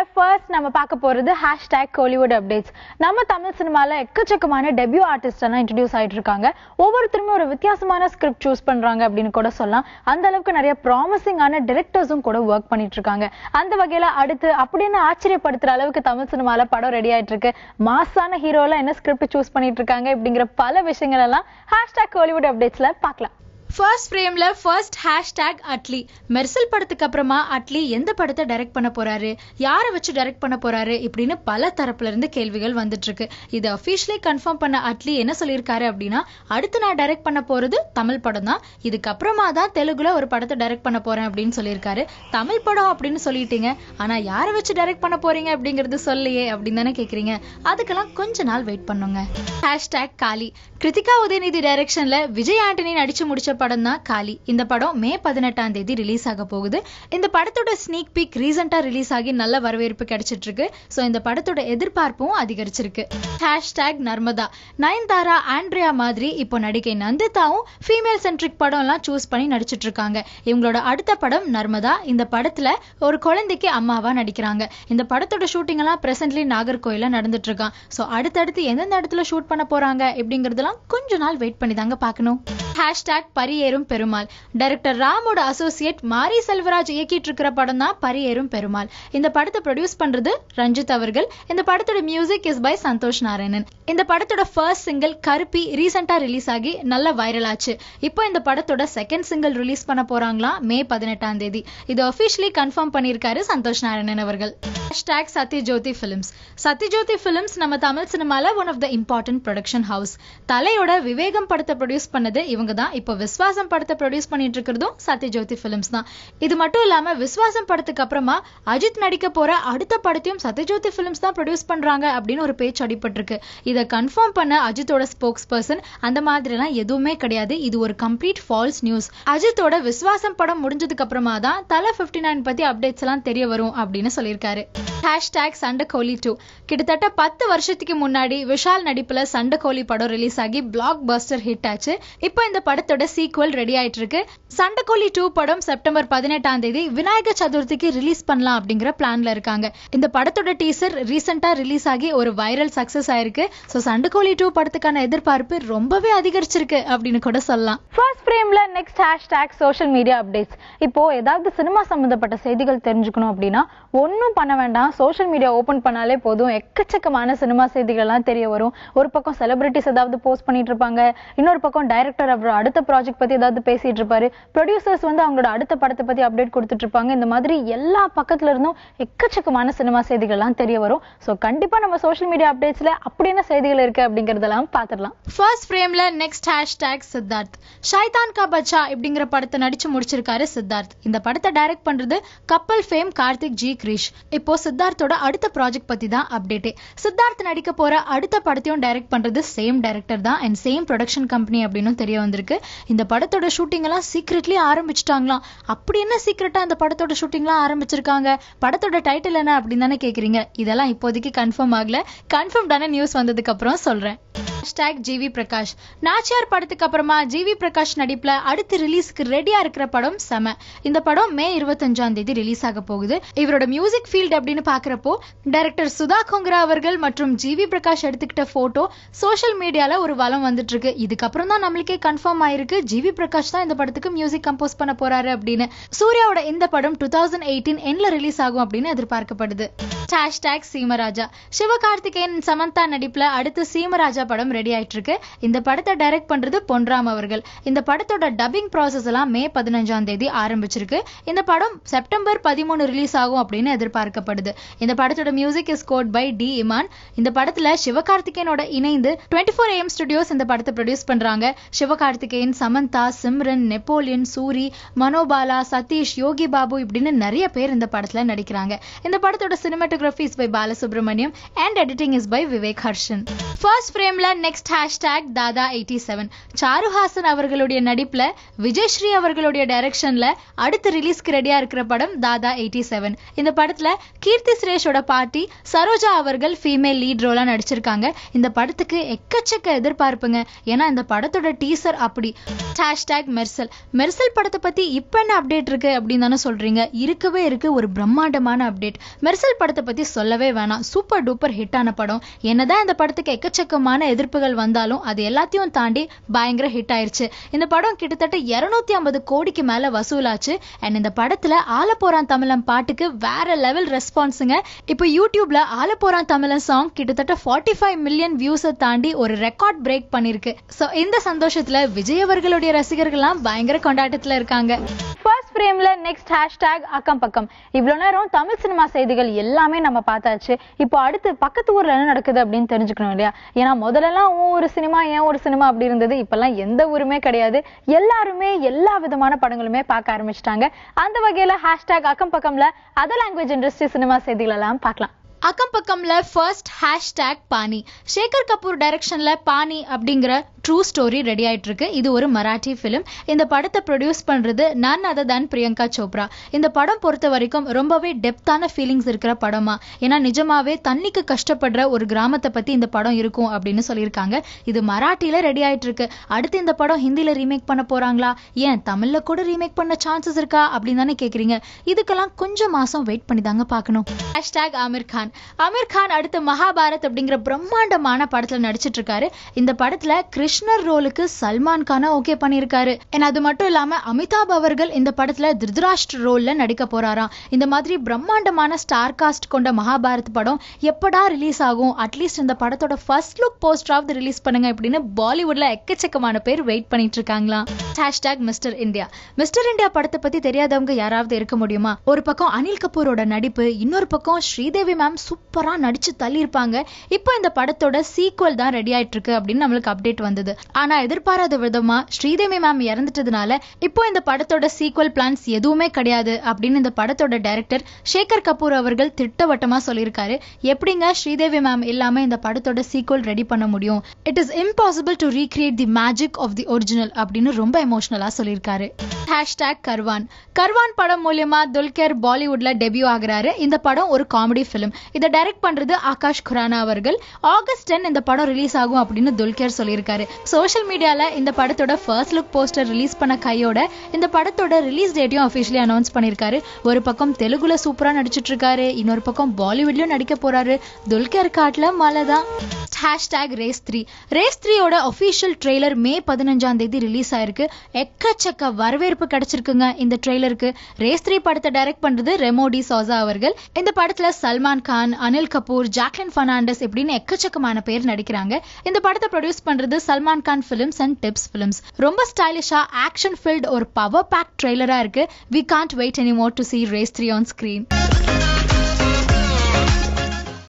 first நம்ம பார்க்க போறது ஹேஷ்டேக் கோலிவுட் அப்டேட்ஸ் நம்ம தமிழ் சினிமால எக்கச்சக்கமான டெபியூ ஆர்டிஸ்ட் எல்லாம் இன்ட்ரடியூஸ் ஆயிட்டு இருக்காங்க ஒவ்வொருத்தருமே ஒரு வித்தியாசமான ஸ்கிரிப்ட் சூஸ் பண்றாங்க அப்படின்னு கூட சொல்லலாம் அந்த அளவுக்கு நிறைய ப்ராமிசிங்கான டிரெக்டர்ஸும் கூட ஒர்க் பண்ணிட்டு இருக்காங்க அந்த வகையில அடுத்து அப்படின்னு ஆச்சரியப்படுத்துற அளவுக்கு தமிழ் சினிமால படம் ரெடி ஆயிட்டு இருக்கு மாசான ஹீரோல என்ன ஸ்கிரிப்ட் சூஸ் பண்ணிட்டு இருக்காங்க இப்படிங்கிற பல விஷயங்கள் எல்லாம் ஹேஷ்டேக் கோலிவுட் அப்டேட்ஸ்ல பார்க்கலாம் ஃபர்ஸ்ட் ஃப்ரேம்ல ஃபர்ஸ்ட் ஹேஷ்டேக் அட்லி மெர்சல் படத்துக்கு அப்புறமா அட்லி எந்த படத்தை டைரக்ட் பண்ண போறாரு யாரை வச்சு டைரக்ட் பண்ண போறாரு இப்படின்னு பல தரப்புல இருந்து கேள்விகள் வந்துட்டு இருக்கு இது அஃபிஷியலி கன்ஃபார்ம் பண்ண அட்லி என்ன சொல்லியிருக்காரு அப்படின்னா அடுத்து நான் டைரக்ட் பண்ண போறது தமிழ் படம் தான் இதுக்கப்புறமா தான் தெலுங்குல ஒரு படத்தை டைரக்ட் பண்ண போறேன் அப்படின்னு சொல்லியிருக்காரு தமிழ் படம் அப்படின்னு சொல்லிட்டீங்க ஆனா யாரை வச்சு டைரக்ட் பண்ண போறீங்க அப்படிங்கறது சொல்லையே அப்படின்னு தானே கேக்குறீங்க அதுக்கெல்லாம் கொஞ்ச நாள் வெயிட் பண்ணுங்க ஹேஷ்டேக் காளி கிருத்திகா உதயநிதி டைரக்ஷன்ல விஜய் ஆண்டனி நடிச்சு முடிச்ச படம் தான் காளி இந்த படம் மே பதினெட்டாம் தேதி ரிலீஸ் ஆக போகுது இந்த படத்தோட ஸ்னீக் பீக் ரீசெண்டா ரிலீஸ் ஆகி நல்ல வரவேற்பு கிடைச்சிட்டு இருக்கு சோ இந்த படத்தோட எதிர்பார்ப்பும் அதிகரிச்சிருக்கு ஹேஷ்டேக் நர்மதா நயன்தாரா ஆண்ட்ரியா மாதிரி இப்போ நடிகை நந்திதாவும் ஃபீமேல் சென்ட்ரிக் படம் எல்லாம் சூஸ் பண்ணி நடிச்சிட்டு இருக்காங்க இவங்களோட அடுத்த படம் நர்மதா இந்த படத்துல ஒரு குழந்தைக்கு அம்மாவா நடிக்கிறாங்க இந்த படத்தோட ஷூட்டிங் எல்லாம் பிரசன்ட்லி நாகர்கோயில நடந்துட்டு இருக்கான் சோ அடுத்தடுத்து எந்தெந்த இடத்துல ஷூட் பண்ண போறாங்க இப்படிங்கறதெல்லாம் கொஞ்ச நாள் வெயிட் பண்ணி தாங்க பார்க்கணும் ஹேஷ்டேக் பரியேறும் பெருமாள் டைரக்டர் ராமோட அசோசியேட் மாரி செல்வராஜ் இயக்கிட்டு இருக்கிற படம் தான் பரியேறும் பெருமாள் இந்த படத்தை ப்ரொடியூஸ் பண்றது ரஞ்சித் அவர்கள் இந்த படத்தோட music is by Santhosh Narayanan இந்த படத்தோட ஃபர்ஸ்ட் சிங்கிள் கருப்பி ரீசெண்டா ரிலீஸ் ஆகி நல்ல வைரல் ஆச்சு இப்போ இந்த படத்தோட செகண்ட் சிங்கிள் ரிலீஸ் பண்ண போறாங்களாம் மே பதினெட்டாம் தேதி இது அபிஷியலி கன்ஃபார்ம் பண்ணியிருக்காரு சந்தோஷ் நாராயணன் அவர்கள் hashtag Sathya Jyothi films Sathya Jyothi films நம்ம தமிழ் சினிமால one of the important production house தலையோட விவேகம் படத்தை ப்ரொடியூஸ் பண்ணது இவங்க தான் இப்போ விஸ்வாசம் படத்தை ப்ரொடியூஸ் பண்ணிட்டு இருக்கிறதும் சத்யஜோதி ஃபிலிம்ஸ் தான் இது மட்டும் இல்லாம விஸ்வாசம் படத்துக்கு அப்புறமா அஜித் நடிக்க போற அடுத்த படத்தையும் சத்யஜோதி ஃபிலிம்ஸ் தான் ப்ரொடியூஸ் பண்றாங்க அப்படின்னு ஒரு பேச்சு அடிபட்டிருக்கு இதை கன்ஃபார்ம் பண்ண அஜித்தோட ஸ்போக்ஸ் பர்சன் அந்த மாதிரிலாம் எதுவுமே கிடையாது இது ஒரு கம்ப்ளீட் ஃபால்ஸ் நியூஸ் அஜித்தோட விஸ்வாசம் படம் முடிஞ்சதுக்கு அப்புறமா தான் தலை பிப்டி நைன் பத்தி அப்டேட்ஸ் எல்லாம் தெரிய வரும் அப்படின்னு சொல்லியிருக்காரு ஹேஷ்டேக் சண்டைக்கோழி டூ கிட்டத்தட்ட பத்து வருஷத்துக்கு முன்னாடி விஷால் நடிப்புல சண்டைக்கோழி படம் ரிலீஸ் ஆகி பிளாக் பஸ்டர் ஹிட் ஆச்சு இப்போ இந்த படத்தோட சீக்வல் ரெடி ஆயிட்டு இருக்கு சண்டைக்கோழி டூ படம் செப்டம்பர் பதினெட்டாம் தேதி விநாயக சதுர்த்திக்கு ரிலீஸ் பண்ணலாம் அப்படிங்கிற பிளான்ல இருக்காங்க இந்த படத்தோட டீசர் ரீசெண்டா ரிலீஸ் ஆகி ஒரு வைரல் சக்சஸ் ஆயிருக்கு ஸோ சண்டைக்கோழி டூ படத்துக்கான எதிர்பார்ப்பு ரொம்பவே அதிகரிச்சிருக்கு அப்படின்னு கூட சொல்லலாம் ஃபர்ஸ்ட் ஃப்ரேம்ல next hashtag social media updates இப்போ ஏதாவது சினிமா சம்பந்தப்பட்ட செய்திகள் தெரிஞ்சுக்கணும் அப்படின்னா ஒன்றும் பண்ண வேண்டாம் சோஷியல் மீடியா ஓபன் பண்ணாலே போதும் எக்கச்சக்கமான சினிமா செய்திகள் எல்லாம் தெரிய வரும் ஒரு பக்கம் செலிபிரிட்டிஸ் ஏதாவது போஸ்ட் பண்ணிட்டு இருப்பாங்க இன்னொரு பக்கம் டைரக்டர் அவரோட அடுத்த ப்ராஜெக்ட் பத்தி ஏதாவது பேசிட்டு இருப்பாரு ப்ரொடியூசர்ஸ் வந்து அவங்களோட அடுத்த படத்தை பத்தி அப்டேட் கொடுத்துட்டு இருப்பாங்க இந்த மாதிரி எல்லா பக்கத்துல இருந்தும் எக்கச்சக்கமான சினிமா செய்திகள் எல்லாம் தெரிய வரும் ஸோ கண்டிப்பா நம்ம சோஷியல் மீடியா அப்டேட்ஸ்ல அப்படி என்ன செய்திகள் இருக்கு அப்படிங்கறதெல்லாம் பார்த்துடலாம் ஃபர்ஸ்ட் ஃப்ரேம்ல நெக்ஸ்ட் ஹேஷ்டேக் சித்தார்த் ஷைதான் கா பச்சா இப்படிங்கிற படத்தை நடிச்சு முடிச்சிருக்காரு சித்தார்த் இந்த படத்தை டைரக்ட் பண்றது கப்பல் ஃபேம் கார்த்திக் ஜி கிரிஷ் இப்போ சித்தார்த்தோட அடுத்த ப்ராஜெக்ட் பத்தி தான் அப்டேட்டே சித்தார்த் நடிக்க போற அடுத்த படத்தையும் டைரக்ட் பண்றது சேம் டைரக்டர் தான் அண்ட் சேம் ப்ரொடக்ஷன் கம்பெனி அப்படின்னு தெரிய வந்திருக்கு இந்த படத்தோட ஷூட்டிங் எல்லாம் சீக்ரெட்லயே ஆரம்பிச்சிட்டாங்களாம் அப்படி என்ன சீக்ரெட்டா இந்த படத்தோட ஷூட்டிங்லாம் ஆரம்பிச்சிருக்காங்க படத்தோட டைட்டில் என்ன அப்படின்னு தானே கேக்குறீங்க இதெல்லாம் இப்போதைக்கு கன்ஃபார்ம் ஆகல கன்ஃபார்ம்டான நியூஸ் வந்ததுக்கு அப்புறம் சொல்றேன் ஹேஷ்டேக் ஜிவி பிரகாஷ் நாச்சியார் படத்துக்கு அப்புறமா ஜிவி பிரகாஷ் நடிப்புல அடுத்து ரிலீஸ்க்கு ரெடியா இருக்கிற படம் செம இந்த படம் மே இருபத்தஞ்சாம் தேதி ரிலீஸ் ஆக போகுது இவரோட மியூசிக் ஃபீல்ட் அப்படின்னு பாக்குறப்போ டைரக்டர் சுதா கொங்கரா அவர்கள் மற்றும் ஜிவி பிரகாஷ் எடுத்துக்கிட்ட போட்டோ சோஷியல் மீடியால ஒரு வலம் வந்துட்டு இருக்கு இதுக்கப்புறம் தான் நம்மளுக்கே கன்ஃபார்ம் ஆயிருக்கு ஜிவி பிரகாஷ் தான் இந்த படத்துக்கு மியூசிக் கம்போஸ் பண்ண போறாரு அப்படின்னு சூர்யாவோட இந்த படம் டூ தௌசண்ட் எயிட்டீன் எண்ட்ல ரிலீஸ் ஆகும் அப்படின்னு எதிர்பார்க்கப்படுது ஹேஷ்டேக் சீமராஜா சிவகார்த்திகேயன் சமந்தா நடிப்புல அடுத்து சீமராஜா படம் ரெடி ஆயிட்டு இருக்கு இந்த படத்தை டைரக்ட் பண்றது பொன்ராம் அவர்கள் இந்த படத்தோட டப்பிங் ப்ராசஸ் எல்லாம் மே பதினஞ்சாம் தேதி ஆரம்பிச்சிருக்கு இந்த படம் செப்டம்பர் பதிமூணு ரிலீஸ் ஆகும் அப்படின்னு எதிர்பார்க்கப்படுது இந்த படத்தோட music is code by D Imman இந்த படத்துல சிவகார்த்திகேயனோட இணைந்து டுவெண்ட்டி ஃபோர் ஏஎம் ஸ்டுடியோஸ் இந்த படத்தை ப்ரொடியூஸ் பண்றாங்க சிவகார்த்திகேயன் சமந்தா சிம்ரன் நெப்போலியன் சூரி மனோபாலா சதீஷ் யோகி பாபு இப்படின்னு நிறைய பேர் இந்த படத்துல நடிக்கிறாங்க இந்த படத்தோட cinematography is by Balasubramaniam and editing is by Vivek Harshan first ஃப்ரேம்ல next hashtag Dhadha eighty seven Charuhasan அவர்களுடைய நடிப்புல விஜயஸ்ரீ அவர்களுடைய டைரக்ஷன்ல அடுத்து ரிலீஸ்க்கு ரெடியா இருக்கிற படம் தாதா எயிட்டி செவன் இந்த படத்துல கீர்த்தி சுரேஷோட பாட்டி சரோஜா அவர்கள் ஃபீமேல் லீட் ரோலா நடிச்சிருக்காங்க இந்த படத்துக்கு எக்கச்சக்க எதிர்பார்ப்புங்க ஏன்னா இந்த படத்தோட டீசர் அப்படி ஹேஷ்டேக் மெர்சல் மெர்சல் படத்தை பத்தி இப்ப என்ன அப்டேட் இருக்கு அப்படின்னு தானே சொல்றீங்க இருக்கவே இருக்கு ஒரு பிரம்மாண்டமான அப்டேட் மெர்சல் படத்தை பத்தி சொல்லவே வேணாம் சூப்பர் டூப்பர் ஹிட் ஆன படம் என்னதான் இந்த படத்துக்கு எக்கச்சக்கமான எதிர்ப்புகள் வந்தாலும் அது எல்லாத்தையும் தாண்டி பயங்கர ஹிட் ஆயிருச்சு இந்த படம் கிட்டத்தட்ட இருநூத்தி ஐம்பது கோடிக்கு மேல வசூலாச்சு அண்ட் இந்த படத்துல ஆலப்போறான் தமிழன் பாட்டுக்கு வேற லெவல் ரெஸ்பான்ஸுங்க இப்போ யூடியூப்ல ஆலப்போறான் தமிழன் சாங் கிட்டத்தட்ட ஃபார்ட்டி ஃபைவ் மில்லியன் வியூஸை தாண்டி ஒரு ரெக்கார்ட் பிரேக் பண்ணிருக்கு ஸோ இந்த சந்தோஷத்துல விஜய் அவர்களுடைய ரசிகர்கள்லாம் பயங்கர கொண்டாட்டத்துல இருக்காங்க ஃபர்ஸ்ட் ஃப்ரேம்ல நெக்ஸ்ட் ஹேஷ்டேக் அக்கம் பக்கம் இவ்வளவு நேரம் தமிழ் சினிமா செய்திகள் எல்லாமே நம்ம பார்த்தாச்சு இப்போ அடுத்து பக்கத்து ஊர்ல என்ன நடக்குது அப்படின்னு தெரிஞ்சுக்கணும் இல்லையா ஏன்னா முதல்லலாம் உன் ஒரு சினிமா ஏன் ஒரு சினிமா அப்படி இருந்தது இப்பெல்லாம் எந்த ஊருமே கிடையாது எல்லாருமே எல்லா விதமான படங்களுமே பார்க்க ஆரம்பிச்சிட்டாங்க அந்த வகையில ஹேஷ்டேக் அக்கம் பக்கம்ல அதர் லாங்குவேஜ் இண்டஸ்ட்ரி சினிமா செய்திகள் எல்லாம் பார்க்கலாம் அக்கம் பக்கம்ல ஃபர்ஸ்ட் ஹேஷ்டேக் பானி சேகர் கபூர் டைரக்ஷன்ல பானி அப்படிங்கிற ட்ரூ ஸ்டோரி ரெடி ஆயிட்டு இருக்கு இது ஒரு மராட்டி ஃபிலிம் இந்த படத்தை ப்ரொடியூஸ் பண்றது நான் அதர் தான் பிரியங்கா சோப்ரா இந்த படம் பொறுத்த வரைக்கும் ரொம்பவே டெப்தான ஃபீலிங்ஸ் இருக்கிற படமா ஏன்னா நிஜமாவே தண்ணிக்கு கஷ்டப்படுற ஒரு கிராமத்தை பத்தி இந்த படம் இருக்கும் அப்படின்னு சொல்லியிருக்காங்க இது மராட்டியில ரெடி ஆயிட்டு இருக்கு அடுத்து இந்த படம் ஹிந்தில ரீமேக் பண்ண போறாங்களா ஏன் தமிழ்ல கூட ரீமேக் பண்ண சான்சஸ் இருக்கா அப்படின்னு தானே கேக்குறீங்க இதுக்கெல்லாம் கொஞ்சம் மாசம் வெயிட் பண்ணி தாங்க பார்க்கணும் ஹேஷ்டேக் ஆமிர் கான் ஆமிர் கான் அடுத்து மகாபாரத் அப்படிங்கிற பிரம்மாண்டமான படத்துல நடிச்சிட்டு இருக்காரு இந்த படத்துல கிருஷ்ணர் ரோலுக்கு சல்மான் கானை ஓகே பண்ணியிருக்காரு and அது மட்டும் இல்லாம அமிதாப் அவர்கள் இந்த படத்துல திருதராஷ்டிர ரோல்ல நடிக்க போறாராம் இந்த மாதிரி பிரம்மாண்டமான ஸ்டார் காஸ்ட் கொண்ட மகாபாரத் படம் எப்படா ரிலீஸ் ஆகும் அட்லீஸ்ட் இந்த படத்தோட ஃபர்ஸ்ட் லுக் போஸ்டராவது ரிலீஸ் பண்ணுங்க அப்படின்னு பாலிவுட்ல எக்கச்சக்கமான பேர் வெயிட் பண்ணிட்டு இருக்காங்களாம் hashtag mister India mister India படத்தை பத்தி தெரியாதவங்க யாராவது இருக்க முடியுமா ஒரு பக்கம் அனில் கபூரோட நடிப்பு இன்னொரு பக்கம் ஸ்ரீதேவி மேம் சூப்பரா நடிச்சு தள்ளியிருப்பாங்க இப்போ இந்த படத்தோட சீக்வல் தான் ரெடி ஆயிட்டு இருக்கு அப்படின்னு நம்மளுக்கு அப்டேட் வந்தது ஆனா எதிர்பாராத விதமா ஸ்ரீதேவி மேம் இறந்துட்டதுனால இப்போ இந்த படத்தோட சீக்வல் பிளான்ஸ் எதுவுமே கிடையாது அப்படின்னு இந்த படத்தோட டைரக்டர் சேகர் கபூர் அவர்கள் திட்டவட்டமா சொல்லியிருக்காரு எப்படிங்க ஸ்ரீதேவி மேம் இல்லாம இந்த படத்தோட சீக்வல் ரெடி பண்ண முடியும் it is impossible to recreate the magic of the original அப்படின்னு ரொம்ப எமோஷனலா சொல்லியிருக்காரு ஹேஷ்டாக் கர்வான் கர்வான் படம் மூலியமா துல்கர் பாலிவுட்ல டெபியூ ஆகுறாரு இந்த படம் ஒரு காமெடி ஃபிலிம் இதை டைரக்ட் பண்றது ஆகாஷ் குரானா அவர்கள் ஆகஸ்ட் டென் இந்த படம் ரிலீஸ் ஆகும் அப்படின்னு துல்கர் சொல்லியிருக்காரு சோஷியல் மீடியால இந்த படத்தோட ஃபர்ஸ்ட் லுக் போஸ்டர் ரிலீஸ் பண்ண கையோட இந்த படத்தோட ரிலீஸ் டேட்டையும் அஃபிஷியலி அனௌன்ஸ் பண்ணியிருக்காரு ஒரு பக்கம் தெலுங்குல சூப்பரா நடிச்சிட்டு இருக்காரு இன்னொரு பக்கம் பாலிவுட்லயும் நடிக்க போறாரு துல்கர் காட்டுல மழை தான் ஹேஷ்டேக் ரேஸ் த்ரீ ரேஸ் த்ரீயோட ஒஃபிஷியல் ட்ரெய்லர் மே பதினஞ்சாம் தேதி ரிலீஸ் ஆயிருக்கு எக்கச்சக்க வரவேற்பு கிடைச்சிருக்குங்க இந்த ட்ரெய்லருக்கு ரேஸ் த்ரீ படத்தை டைரக்ட் பண்றது ரெமோடி சோசா அவர்கள் இந்த படத்துல சல்மான் கான் அனில் கபூர் ஜாக்லின் ஃபர்னாண்டஸ் இப்படின்னு எக்கச்சக்கமான பேர் நடிக்கிறாங்க இந்த படத்தை ப்ரொடியூஸ் பண்றது Salman Khan films and Tips films ரொம்ப ஸ்டைலிஷா ஆக்ஷன் ஃபில்ட் ஒரு பவர் பேக் ட்ரெய்லரா இருக்கு we can't wait any more to see race three on screen